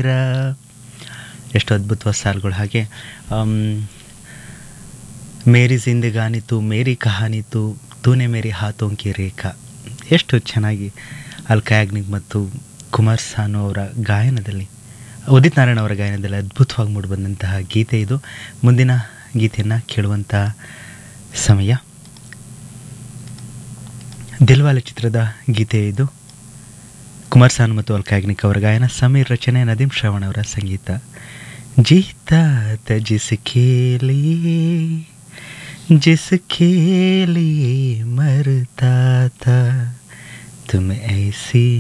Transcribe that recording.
ಮೇರಾ ಎಷ್ಟು ಅದ್ಭುತವಾದ ಸಾಲುಗಳು ಹಾಗೆ ಆಮ್, ಮೇರಿ ಜಿಂದಗಾನಿ ತು ಮೇರಿ ಕಹಾನಿ ತು ತೂನೆ ಮೇರಿ ಹಾಥೋಂ ಕಿ ರೇಖಾ ಎಷ್ಟು ಚೆನ್ನಾಗಿ ಅಲ್ಕಾಯಾಗ್ನಿಕ್ ಮತ್ತು ಕುಮಾರ್ ಸಾನು ಅವರ ಗಾಯನದಲ್ಲಿ ಉದಿತ್ ನಾರಾಯಣ ಅವರ ಗಾಯನದಲ್ಲಿ ಅದ್ಭುತವಾಗಿ ಮೂಡಿಬಂದಂತಹ ಗೀತೆ ಇದು ಮುಂದಿನ ಗೀತೆಯನ್ನು ಕೇಳುವಂಥ ಸಮಯ ದಿಲ್ವಾಲೆ ಚಿತ್ರದ ಗೀತೆ ಇದು ಕುಮಾರ್ ಸಾನು ಮತ್ತು ಅಲ್ಕಾಯಾಗ್ನಿಕ್ ಅವರ ಗಾಯನ ಸಮೀರ್ ರಚನೆ ನದೀಮ್ ಶ್ರವಣ್ ಅವರ ಸಂಗೀತ ಜೀತಾ ತ ಜಿಸ್ಕೆ लिए जिसके लिए मरता था तुम ऐसी